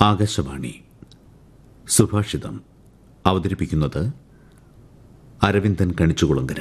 ആകാശവാണി സുഭാഷിതം അവതരിപ്പിക്കുന്നത് അരവിന്ദൻ കണിച്ചുകുളങ്കര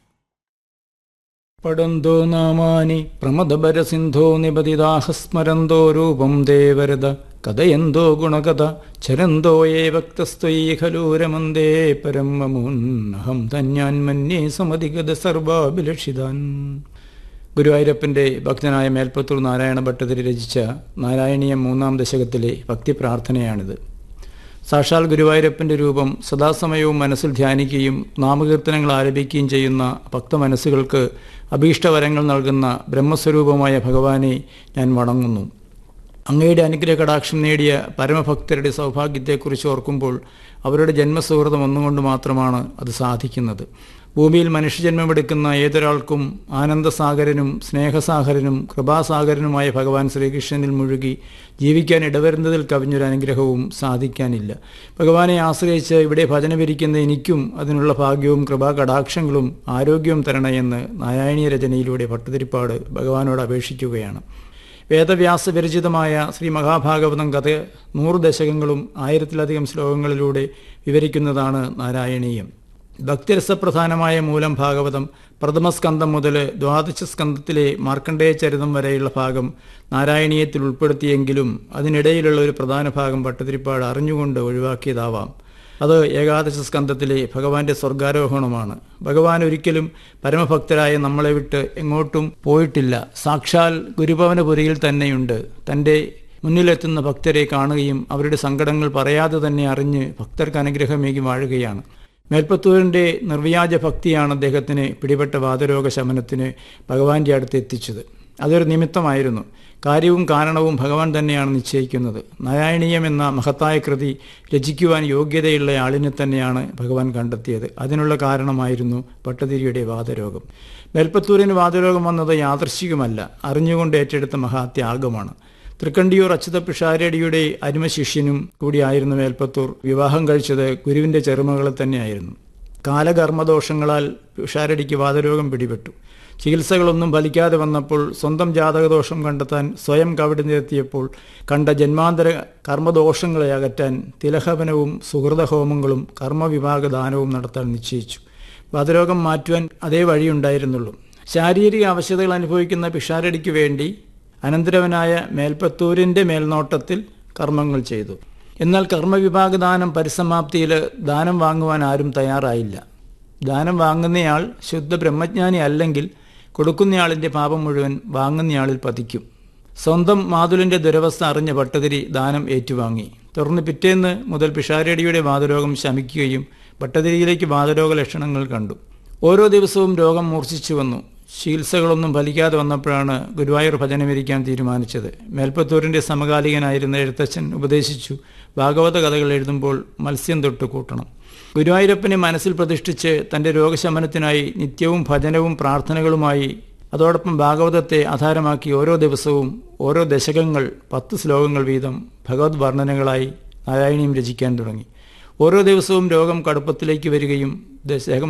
പടന്തോ നാമാനി പ്രമദപരസിന്ധോ നിപതിതാഹ സ്മരന്തോ രൂപം ദേവരത കഥയന്തോ ഗുണകഥ ചരന്തോ യേ ഭക്തസ്ത്വയീ ഖലു രമന്തേ പരം മമോന്നഹം ധന്യാൻ മന്യേ സമധിഗത സർവാഭിലഷിതാൻ ഗുരുവായൂരപ്പൻ്റെ ഭക്തനായ മേൽപ്പത്തൂർ നാരായണ ഭട്ടതിരി രചിച്ച നാരായണീയം മൂന്നാം ദശകത്തിലെ ഭക്തി പ്രാർത്ഥനയാണിത് സാക്ഷാൽ ഗുരുവായൂരപ്പൻ്റെ രൂപം സദാസമയവും മനസ്സിൽ ധ്യാനിക്കുകയും നാമകീർത്തനങ്ങൾ ആലപിക്കുകയും ചെയ്യുന്ന ഭക്തമനസ്സുകൾക്ക് അഭീഷ്ടവരങ്ങൾ നൽകുന്ന ബ്രഹ്മസ്വരൂപമായ ഭഗവാനെ ഞാൻ വണങ്ങുന്നു അങ്ങയുടെ അനുഗ്രഹ കടാക്ഷം നേടിയ പരമഭക്തരുടെ സൗഭാഗ്യത്തെക്കുറിച്ച് ഓർക്കുമ്പോൾ അവരുടെ ജന്മസുഹൃതം ഒന്നുകൊണ്ട് മാത്രമാണ് അത് സാധിക്കുന്നത് ഭൂമിയിൽ മനുഷ്യജന്മമെടുക്കുന്ന ഏതൊരാൾക്കും ആനന്ദസാഗരനും സ്നേഹസാഗരനും കൃപാസാഗരനുമായ ഭഗവാൻ ശ്രീകൃഷ്ണനിൽ മുഴുകി ജീവിക്കാൻ ഇടവരുന്നതിൽ കവിഞ്ഞൊരു അനുഗ്രഹവും സാധിക്കാനില്ല ഭഗവാനെ ആശ്രയിച്ച് ഇവിടെ ഭജനവിരിക്കുന്ന എനിക്കും അതിനുള്ള ഭാഗ്യവും കൃപാ കടാക്ഷങ്ങളും ആരോഗ്യവും തരണയെന്ന് നാരായണീയ രചനയിലൂടെ ഭട്ടതിരിപ്പാട് ഭഗവാനോട് അപേക്ഷിക്കുകയാണ് വേദവ്യാസ വിരചിതമായ ശ്രീ മഹാഭാഗവതം കഥ നൂറ് ദശകങ്ങളും ആയിരത്തിലധികം ശ്ലോകങ്ങളിലൂടെ വിവരിക്കുന്നതാണ് നാരായണീയം ഭക്തിരസപ്രധാനമായ മൂലം ഭാഗവതം പ്രഥമസ്കന്ധം മുതൽ ദ്വാദശ സ്കന്ധത്തിലെ മാർക്കണ്ഡേയ ചരിതം വരെയുള്ള ഭാഗം നാരായണീയത്തിൽ ഉൾപ്പെടുത്തിയെങ്കിലും അതിനിടയിലുള്ള ഒരു പ്രധാന ഭാഗം ഭട്ടതിരിപ്പാട് അറിഞ്ഞുകൊണ്ട് ഒഴിവാക്കിയതാവാം അത് ഏകാദശ സ്കന്ധത്തിലെ ഭഗവാന്റെ സ്വർഗാരോഹണമാണ് ഭഗവാൻ ഒരിക്കലും പരമഭക്തരായ നമ്മളെ വിട്ട് എങ്ങോട്ടും പോയിട്ടില്ല സാക്ഷാൽ ഗുരുഭവനപുരിയിൽ തന്നെയുണ്ട് തൻ്റെ മുന്നിലെത്തുന്ന ഭക്തരെ കാണുകയും അവരുടെ സങ്കടങ്ങൾ പറയാതെ തന്നെ അറിഞ്ഞ് ഭക്തർക്ക് അനുഗ്രഹമേകി വാഴുകയാണ് മേൽപ്പത്തൂരിൻ്റെ നിർവ്യാജ ഭക്തിയാണ് അദ്ദേഹത്തിന് പിടിപെട്ട വാതരോഗ ശമനത്തിന് ഭഗവാന്റെ അടുത്ത് എത്തിച്ചത് അതൊരു നിമിത്തമായിരുന്നു കാര്യവും കാരണവും ഭഗവാൻ തന്നെയാണ് നിശ്ചയിക്കുന്നത് നാരായണീയം എന്ന മഹത്തായ കൃതി രചിക്കുവാൻ യോഗ്യതയുള്ള ആളിനെ തന്നെയാണ് ഭഗവാൻ കണ്ടെത്തിയത് അതിനുള്ള കാരണമായിരുന്നു ഭട്ടതിരിയുടെ വാതരോഗം മേൽപ്പത്തൂരിന് വാതരോഗം വന്നത് യാദർശികമല്ല അറിഞ്ഞുകൊണ്ട് ഏറ്റെടുത്ത മഹാത്യാഗമാണ് തൃക്കണ്ടിയൂർ അച്യുത പിഷാരടിയുടെ അരുമശിഷ്യനും കൂടിയായിരുന്നു മേൽപ്പത്തൂർ വിവാഹം കഴിച്ചത് ഗുരുവിൻ്റെ ചെറുമകളെ തന്നെയായിരുന്നു കാലകർമ്മദോഷങ്ങളാൽ പിഷാരടിക്ക് വാതരോഗം പിടിപെട്ടു ചികിത്സകളൊന്നും ഫലിക്കാതെ വന്നപ്പോൾ സ്വന്തം ജാതകദോഷം കണ്ടെത്താൻ സ്വയം കവിടി നിരത്തിയപ്പോൾ കണ്ട ജന്മാന്തര കർമ്മദോഷങ്ങളെ അകറ്റാൻ തിലഹവനവും സുഹൃതഹോമങ്ങളും കർമ്മവിഭാഗ ദാനവും നടത്താൻ നിശ്ചയിച്ചു വാതരോഗം മാറ്റുവാൻ അതേ വഴിയുണ്ടായിരുന്നുള്ളൂ ശാരീരിക അവശതകൾ അനുഭവിക്കുന്ന പിഷാരടിക്ക് വേണ്ടി അനന്തരവനായ മേൽപ്പത്തൂരിൻ്റെ മേൽനോട്ടത്തിൽ കർമ്മങ്ങൾ ചെയ്തു എന്നാൽ കർമ്മവിഭാഗദാനം പരിസമാപ്തിയിൽ ദാനം വാങ്ങുവാൻ ആരും തയ്യാറായില്ല ദാനം വാങ്ങുന്നയാൾ ശുദ്ധ ബ്രഹ്മജ്ഞാനി അല്ലെങ്കിൽ കൊടുക്കുന്നയാളിൻ്റെ പാപം മുഴുവൻ വാങ്ങുന്നയാളിൽ പതിക്കും സ്വന്തം മാതുലിൻ്റെ ദുരവസ്ഥ അറിഞ്ഞ ഭട്ടതിരി ദാനം ഏറ്റുവാങ്ങി തുടർന്ന് പിറ്റേന്ന് മുതൽ പിഷാരടിയുടെ വാതരോഗം ശമിക്കുകയും ഭട്ടതിരിയിലേക്ക് വാതരോഗ ലക്ഷണങ്ങൾ കണ്ടു ഓരോ ദിവസവും രോഗം മൂർച്ഛിച്ചു വന്നു ചികിത്സകളൊന്നും ഫലിക്കാതെ വന്നപ്പോഴാണ് ഗുരുവായൂർ ഭജനമിരിക്കാൻ തീരുമാനിച്ചത് മേൽപ്പത്തൂരിൻ്റെ സമകാലികനായിരുന്ന എഴുത്തച്ഛൻ ഉപദേശിച്ചു ഭാഗവത കഥകൾ എഴുതുമ്പോൾ മത്സ്യം തൊട്ട് കൂട്ടണം ഗുരുവായൂരപ്പനെ മനസ്സിൽ പ്രതിഷ്ഠിച്ച് തൻ്റെ രോഗശമനത്തിനായി നിത്യവും ഭജനവും പ്രാർത്ഥനകളുമായി അതോടൊപ്പം ഭാഗവതത്തെ ആധാരമാക്കി ഓരോ ദിവസവും ഓരോ ദശകങ്ങൾ പത്ത് ശ്ലോകങ്ങൾ വീതം ഭഗവത് വർണ്ണനകളായി നാരായണീയം രചിക്കാൻ തുടങ്ങി ഓരോ ദിവസവും രോഗം കടുപ്പത്തിലേക്ക് വരികയും ദശകം